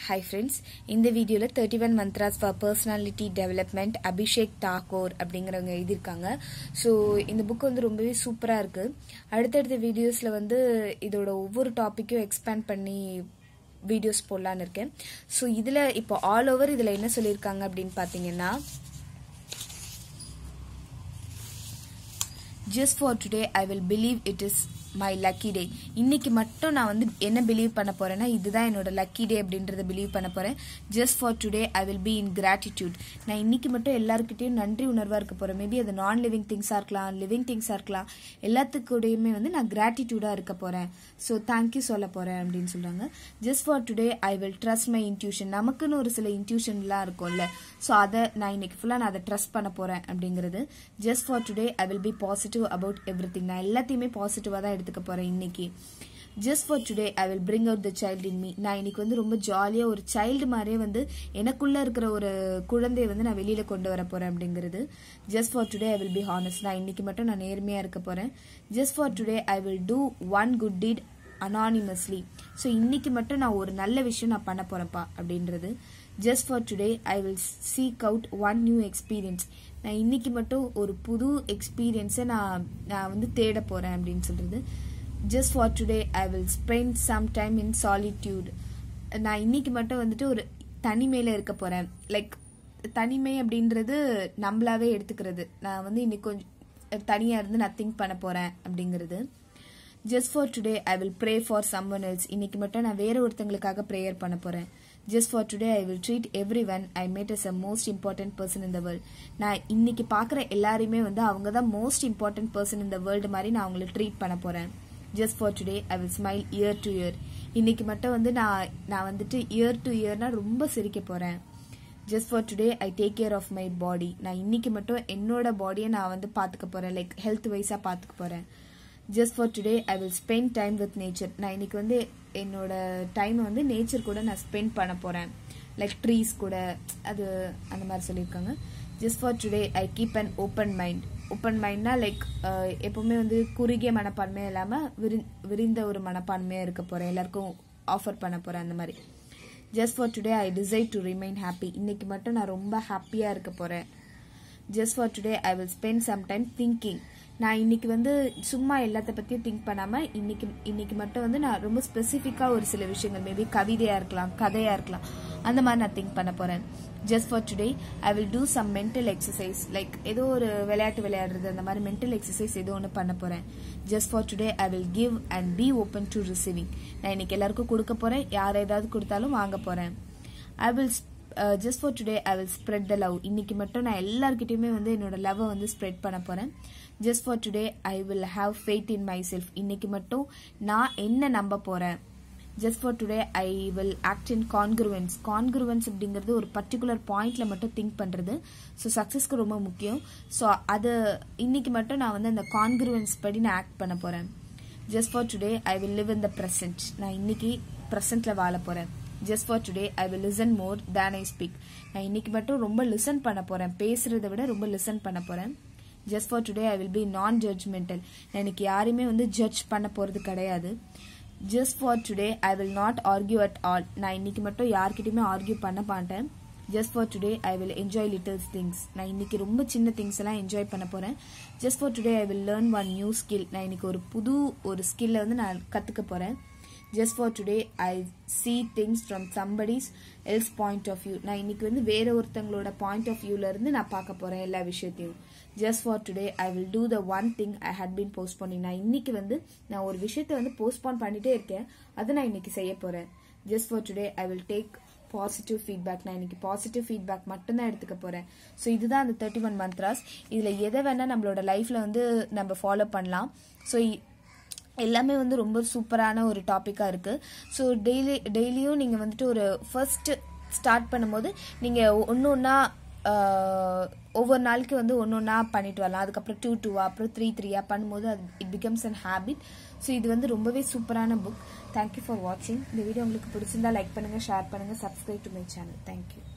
hi friends இந்த வீடியோவில் thirty one mantras for personality development Abhishek Thakur அப்படிங்கிறவங்க எழுதியிருக்காங்க ஸோ இந்த புக் வந்து ரொம்பவே சூப்பராக இருக்குது அடுத்தடுத்த வீடியோஸில் வந்து இதோட ஒவ்வொரு டாப்பிக்கும் எக்ஸ்பேண்ட் பண்ணி வீடியோஸ் போடலான்னு இருக்கேன் ஸோ இதில் இப்போ ஆல் ஓவர் இதில் என்ன சொல்லியிருக்காங்க அப்படின்னு பார்த்தீங்கன்னா just for today I will believe it is my lucky day இன்னைக்கு மட்டும் நான் வந்து என்ன பிலீவ் பண்ண போறேன்னா இதுதான் என்னோட லக்கி டே அப்படின்றத பிலீவ் பண்ண போறேன் just for today I will be in gratitude நான் இன்னைக்கு மட்டும் எல்லாருக்கிட்டையும் நன்றி உணர்வா இருக்க போறேன் மேபி அது நான் லிவிங் திங்ஸா இருக்கலாம் லிவிங் திங்ஸா இருக்கலாம் எல்லாத்துக்கூடயுமே வந்து நான் கிராட்டிடியூடா இருக்க போறேன் ஸோ தேங்க்யூ சொல்ல போறேன் அப்படின்னு சொல்றாங்க just for today I will trust my intuition நமக்குன்னு ஒரு சில இன்ட்யூஷன்லாம் இருக்கும்ல ஸோ அதை நான் இன்னைக்கு ஃபுல்லாக நான் அதை ட்ரஸ்ட் பண்ண போறேன் அப்படிங்கிறது just for today I will be positive about every thing நான் எல்லாத்தையுமே பாசிட்டிவாக தான் எடுத்துக்க போறேன் இன்னைக்கு just for today I will bring out the child in me நான் இன்னைக்கு வந்து ரொம்ப ஜாலியாக ஒரு சைல்டு மாதிரியே வந்து எனக்குள்ள இருக்கிற ஒரு குழந்தைய வந்து நான் வெளியில கொண்டு வர போறேன் அப்படிங்கிறது just for today I will be honest நான் இன்னைக்கு மட்டும் நான் நேர்மையா இருக்க போறேன் just for today I will do one good deed anonymously so இன்னைக்கு மட்டும் நான் ஒரு நல்ல விஷயம் நான் பண்ண போறேன்ப்பா அப்படின்றது just for today I will seek out one new experience நான் இன்னைக்கு மட்டும் ஒரு புது எக்ஸ்பீரியன்ஸை நான் நான் வந்து தேட போறேன் அப்படின்னு சொல்றது just for today I will spend some time in solitude நான் இன்னைக்கு மட்டும் வந்துட்டு ஒரு தனிமையில இருக்க போறேன் லைக் தனிமை அப்படின்றது நம்மளாவே எடுத்துக்கிறது நான் வந்து இன்னைக்கு கொஞ்சம் தனியா இருந்து நான் திங்க் பண்ண போறேன் அப்படிங்கிறது just for today I will pray for someone else இன்னைக்கு மட்டும் நான் வேற ஒருத்தங்களுக்காக ப்ரேயர் பண்ண போறேன் just for today I will treat everyone I meet as a most important person in the world நான் இன்னைக்கு பார்க்குற எல்லாருமே வந்து அவங்க தான் மோஸ்ட் இம்பார்ட்டன்ட் பர்சன் இந்த வேர்ல்டு மாதிரி நான் அவங்கள ட்ரீட் பண்ண போறேன் just for today I will smile ear to ear இன்னைக்கு மட்டும் வந்து நான் நான் வந்துட்டு இயர் டு இயர்னா ரொம்ப சிரிக்க போறேன் just for today I take care of my body நான் இன்னைக்கு மட்டும் என்னோட பாடியை நான் வந்து பார்த்துக்க போறேன் லைக் ஹெல்த் வைஸாக பார்த்துக்க போறேன் just for today I will spend time with nature நான் இன்னைக்கு வந்து என்னோட டைமை வந்து நேச்சர் கூட நான் ஸ்பெண்ட் பண்ண போறேன் லைக் ட்ரீஸ் கூட அது அந்த மாதிரி சொல்லியிருக்காங்க just for today I keep an open mind open மைண்ட்னா லைக் எப்பவுமே வந்து குறுகிய மனப்பான்மை இல்லாமல் விரி விரிந்த ஒரு மனப்பான்மையாக இருக்க போறேன் எல்லாருக்கும் ஆஃபர் பண்ண போறேன் அந்த மாதிரி just for today I decide to remain happy இன்னைக்கு மட்டும் நான் ரொம்ப ஹாப்பியாக இருக்க போறேன் just for today I will spend some time thinking நான் இன்னைக்கு வந்து சும்மா எல்லாத்த பத்தியும் திங்க் பண்ணாம இன்னைக்கு இன்னைக்கு மட்டும் வந்து நான் ரொம்ப ஸ்பெசிஃபிக்கா ஒரு சில விஷயங்கள் மேபி கவிதையா இருக்கலாம் கதையா இருக்கலாம் அந்த மாதிரி நான் திங்க் பண்ண போறேன் just for today I will do some mental exercise like ஏதோ ஒரு விளையாட்டு விளையாடுறது அந்த மாதிரி மென்டல் எக்ஸசைஸ் ஏதோ ஒன்று பண்ண போறேன் just for today I will give and be open to receiving நான் இன்னைக்கு எல்லாருக்கும் கொடுக்க போறேன் யார் ஏதாவது கொடுத்தாலும் வாங்க போறேன் I will just for today I will spread the love இன்னைக்கு மட்டும் நான் எல்லார்கிட்டயுமே வந்து என்னோட லவ்வை வந்து ஸ்ப்ரெட் பண்ண போறேன் just for today I will have faith in my செல்ஃப் இன்னைக்கு மட்டும் நான் என்ன நம்ப போறேன் just for today I will act in congruence congruence அப்படிங்கிறது ஒரு பர்டிகுலர் பாயிண்ட்ல மட்டும் திங்க் பண்றது ஸோ சக்சஸ்க்கு ரொம்ப முக்கியம் ஸோ அது இன்னைக்கு மட்டும் நான் வந்து அந்த கான்குருவன்ஸ் படி நான் ஆக்ட் பண்ண போறேன் just for today I will live in the present நான் இன்னைக்கு ப்ரெசன்ட்ல வாழ போறேன் just for today I will listen more than I speak நான் இன்னைக்கு மட்டும் ரொம்ப லிசன் பண்ண போறேன் பேசுறதை விட ரொம்ப லிசன் பண்ண போறேன் just for today I will be non judgmental நான் எனக்கு யாரையுமே வந்து ஜட்ஜ் பண்ண போறது கிடையாது just for today I will not argue at all நான் இன்னைக்கு மட்டும் யார்கிட்டயுமே ஆர்கியூ பண்ண மாட்டேன் just for today I will enjoy little things நான் இன்னைக்கு ரொம்ப சின்ன திங்ஸ் எல்லாம் என்ஜாய் பண்ண போறேன் just for today I will learn one new skill நான் இன்னைக்கு ஒரு புது ஒரு ஸ்கில்ல வந்து நான் கத்துக்க போறேன் just for today I see things from somebody's else point of view நான் இன்னைக்கு வந்து வேற ஒருத்தங்களோட பாயிண்ட் ஆஃப் வியூல இருந்து நான் பார்க்க போறேன் எல்லா விஷயத்தையும் just for today I will do the one thing I had been postponing நான் இன்னைக்கு வந்து நான் ஒரு விஷயத்த வந்து போஸ்ட்போன் பண்ணிட்டே இருக்கேன் அதை நான் இன்னைக்கு செய்ய போறேன் just for today I will take positive feedback நான் இன்னைக்கு பாசிட்டிவ் ஃபீட்பேக் மட்டும்தான் எடுத்துக்க போறேன் ஸோ இதுதான் அந்த தேர்ட்டி ஒன் மந்த்ராஸ் இதுல எதை வேணா நம்மளோட லைஃப்ல வந்து நம்ம ஃபாலோ பண்ணலாம் ஸோ எல்லாமே வந்து ரொம்ப சூப்பரான ஒரு டாப்பிக்காக இருக்குது ஸோ டெய்லி டெய்லியும் நீங்கள் வந்துட்டு ஒரு ஃபர்ஸ்ட் ஸ்டார்ட் பண்ணும்போது நீங்கள் ஒன்று ஒன்றா ஒவ்வொரு நாளைக்கு வந்து ஒன்று ஒன்றா பண்ணிட்டு வரலாம் அதுக்கப்புறம் டூ டூவா அப்புறம் த்ரீ த்ரீயா பண்ணும்போது அது it becomes an habit so இது வந்து ரொம்பவே சூப்பரான புக் தேங்க்யூ ஃபார் வாட்சிங் இந்த வீடியோ உங்களுக்கு பிடிச்சிருந்தா லைக் பண்ணுங்கள் ஷேர் பண்ணுங்கள் subscribe to my channel thank you